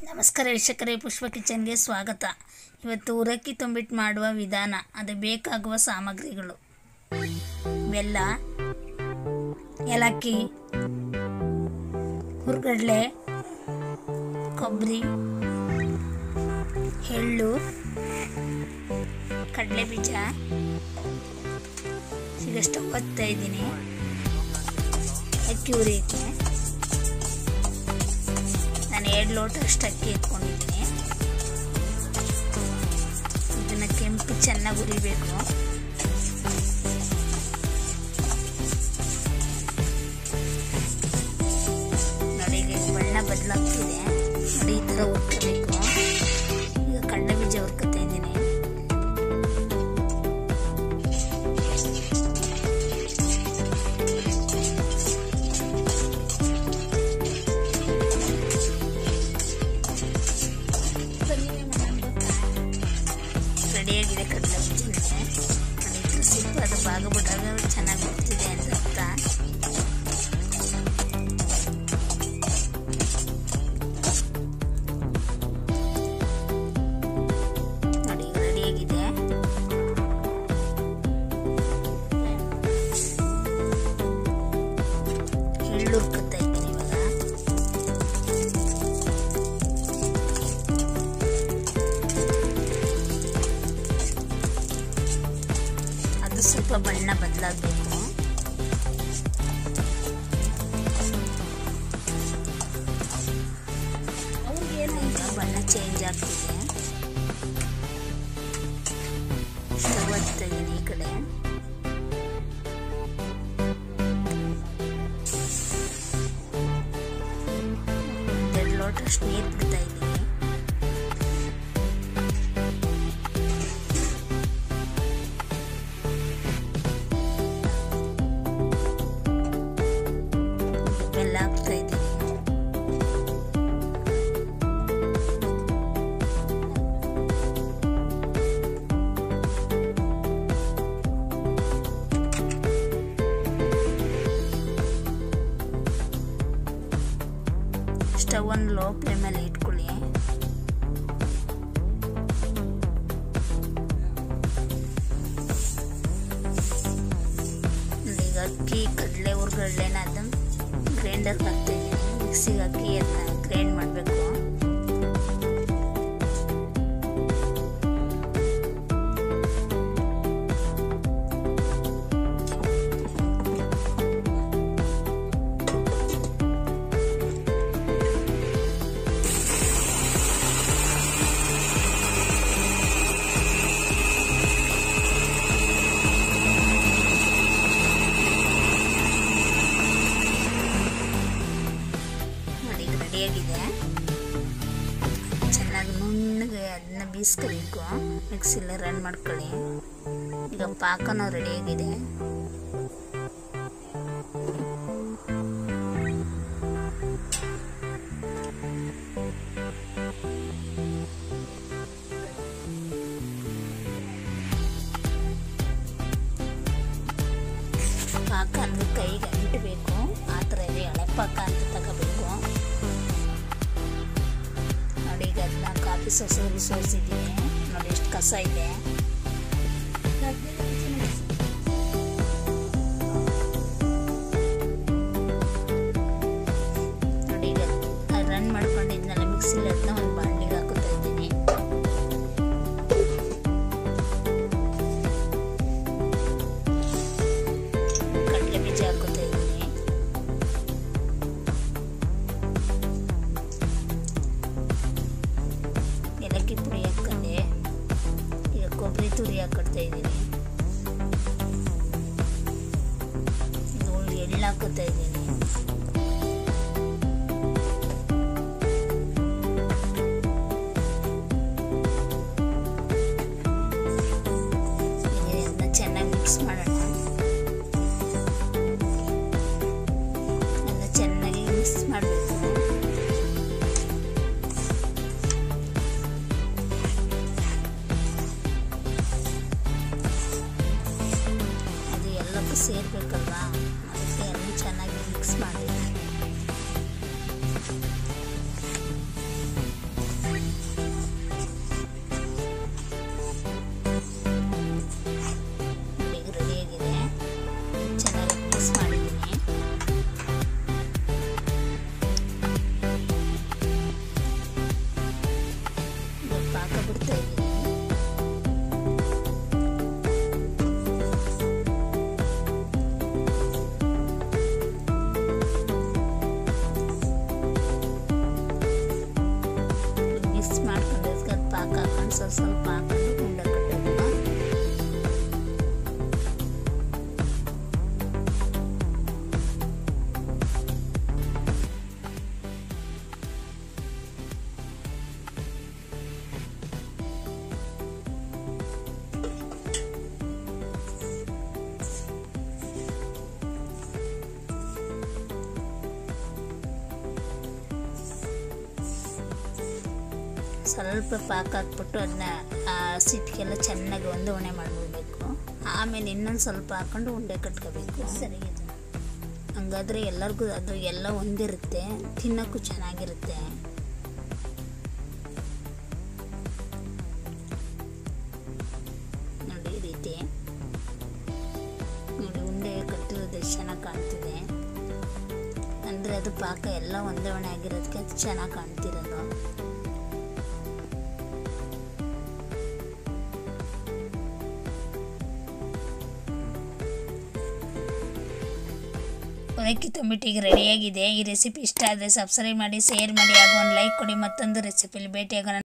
ನಮಸ್ಕಾರ ವೀಕ್ಷಕರೇ ಪುಷ್ಪ ಕಿಚನ್ಗೆ ಸ್ವಾಗತ ಇವತ್ತು ಉರಕ್ಕಿ ತುಂಬಿಟ್ಟು ಮಾಡುವ ವಿಧಾನ ಅದು ಬೇಕಾಗುವ ಸಾಮಗ್ರಿಗಳು ಬೆಲ್ಲ ಏಲಕ್ಕಿ ಹುರ್ಗಡ್ಲೆ ಕೊಬ್ಬರಿ ಎಳ್ಳು ಕಡಲೆ ಬೀಜ ಈಗ ಸ್ಟವ್ ಹತ್ತಾ ಇದ್ದೀನಿ ಅಕ್ಕಿ ಹುರಿಯಕ್ಕೆ ನಾನು ಎರಡು ಲೋಟ ಅಷ್ಟು ಅಕ್ಕಿ ಎತ್ಕೊಂಡಿದ್ದೀನಿ ಇದನ್ನು ಕೆಂಪು ಚೆನ್ನಾಗಿ ಹುರಿಬೇಕು ನೋಡಿ ಈಗ ಇದು ಬಣ್ಣ ಬದಲಾಗ್ತಿದೆ ನೋಡಿ ಈ ಥರ ಹುರ್ಕೋಬೇಕು ಈಗ ಕಡಲೆ ಬೀಜ ಹುರ್ಕೊತಾ ಇದ್ದೀನಿ ರೆಡಿಯಾಗಿದೆ ಕಡಲೆ ಬೀಜ ಅದಕ್ಕೆ ಸ್ವಲ್ಪ ಅದು ಭಾಗ ಬಿಟ್ಟಾಗ ಚೆನ್ನಾಗಿ ಬರ್ತಿದೆ ಅಂತ ಅರ್ಥ ನೋಡಿ ಈಗ ರೆಡಿಯಾಗಿದೆ ಎಳ್ಳು ಹುರ್ಕೊತಾ ಇದ್ದೀನಿ ಇವಾಗ ಅದು ಸ್ವಲ್ಪ ಬಣ್ಣ ಬದಲಾಗಬೇಕು ಈಗ ಬಣ್ಣ ಚೇಂಜ್ ಆಗ್ತಿದೆ ಸ್ಟವ್ ಹಚ್ತಾ ಇದ್ದೀನಿ ಈ ಕಡೆ ಎರಡು ಲೋಟಷ್ಟು ನೀರು ಬಿಡ್ತಾ ಇದ್ದೀನಿ ಬೆಲ್ಲ ಹಾಕ್ತಾ ಇದ್ದೀನಿ ಸ್ಟವ್ ಒಂದು ಲೋ ಫ್ಲೇಮಲ್ಲಿ ಇಟ್ಕೊಳ್ಳಿ ಈಗ ಅಕ್ಕಿ ಕಡಲೆ ಹುರ್ಗಡ್ಲೆನ ಅದನ್ನು ಗ್ರೈಂಡರ್ಗೆ ಹಾಕ್ತಾ ಇದ್ದೀನಿ ಮಿಕ್ಸಿಗೆ ಹಾಕಿ ಅದನ್ನ ಗ್ರೈಂಡ್ ಮಾಡಬೇಕು ನೋಡಿ ಇದು ರೆಡಿಯಾಗಿದೆ ಚೆನ್ನಾಗಿ ನುಣ್ಣಗೆ ಅದನ್ನ ಬೀಸ್ಕೋಬೇಕು ಮಿಕ್ಸಿಲಿ ರನ್ ಮಾಡ್ಕೊಳ್ಳಿ ಈಗ ಪಾಕನೂ ರೆಡಿಯಾಗಿದೆ ಪಾಕ ಅಂದ್ರೆ ಕೈಗೆ ಅಂಟಬೇಕು ಆ ಥರ ಇದೆ ಎಳೆ ಪಾಕ ಅಂತ ತಗೋಬೇಕು ನೋಡಿ ಈಗ ಅದನ್ನ ಕಾಫಿ ಸೊಸೆಯಲ್ಲಿ ಸೋಸಿದ್ದೀನಿ ನೋಡಿ ಎಷ್ಟು ಕಸ ಇದೆ ನೋಡಿ ಈಗ ರನ್ ಮಾಡ್ಕೊಂಡಿದ್ನಲ್ಲ ಮಿಕ್ಸಿಲಿ ಅದನ್ನ ಒಂದು ಬಾಂಡಿಗೆ ಹಾಕುತ್ತಾ ಇದ್ದೀನಿ ಕಡಲೆ ಬೀಜ ಹಾಕುತ್ತಾ ಇದ್ದೀನಿ ಏಲಕ್ಕಿ ಪುಡಿ ಹಾಕೊಂಡೆ ಈಗ ಕೊಬ್ಬರಿ ತುರಿ ಹಾಕೊಡ್ತಾ ಇದ್ದೀನಿ ಇದು ಎಳ್ಳು ಹಾಕುತ್ತಾ ಇದ್ದೀನಿ ಬಿಡ್ತಾ ಇದ್ದೀನಿ ಮಿಕ್ಸ್ ಮಾಡ್ಕೊಂಡು ಅದಕ್ಕೆ ಅದು ಪಾಕ ಹಾಕೊಂಡು ಸ್ವಲ್ಪ ಸ್ವಲ್ಪ ಹಾಕೊಂಡು ಉಂಡೆ ಕಟ್ಟೋದು ಸ್ವಲ್ಪ ಪಾಕ ಹಾಕ್ಬಿಟ್ಟು ಅದನ್ನ ಆ ಸಿಟ್ಟಿಗೆಲ್ಲ ಚೆನ್ನಾಗಿ ಹೊಂದಾವಣೆ ಮಾಡಿಬಿಡ್ಬೇಕು ಆಮೇಲೆ ಇನ್ನೊಂದು ಸ್ವಲ್ಪ ಹಾಕೊಂಡು ಉಂಡೆ ಕಟ್ಕೋಬೇಕು ಸರಿ ಹಂಗಾದ್ರೆ ಎಲ್ಲರಿಗೂ ಅದು ಎಲ್ಲ ಒಂದಿರುತ್ತೆ ತಿನ್ನೋಕ್ಕೂ ಚೆನ್ನಾಗಿರುತ್ತೆ ನೋಡಿ ಈ ರೀತಿ ನೋಡಿ ಉಂಡೆ ಕಟ್ಟಿರೋದು ಎಷ್ಟು ಚೆನ್ನಾಗಿ ಕಾಣ್ತಿದೆ ಅಂದರೆ ಅದು ಪಾಕ ಎಲ್ಲ ಹೊಂದಾವಣೆ ಆಗಿರೋದಕ್ಕೆ ಅದು ಚೆನ್ನಾಗಿ ಕಾಣ್ತಿರೋದು ಅವಲಕ್ಕಿ ತಂಬಿಟ್ಟಿಗೆ ರೆಡಿಯಾಗಿದೆ ಈ ರೆಸಿಪಿ ಇಷ್ಟ ಆದರೆ ಸಬ್ಸ್ಕ್ರೈಬ್ ಮಾಡಿ ಶೇರ್ ಮಾಡಿ ಹಾಗೂ ಒಂದು ಲೈಕ್ ಕೊಡಿ ಮತ್ತೊಂದು ರೆಸಿಪಿಲಿ ಭೇಟಿಯಾಗೋಣ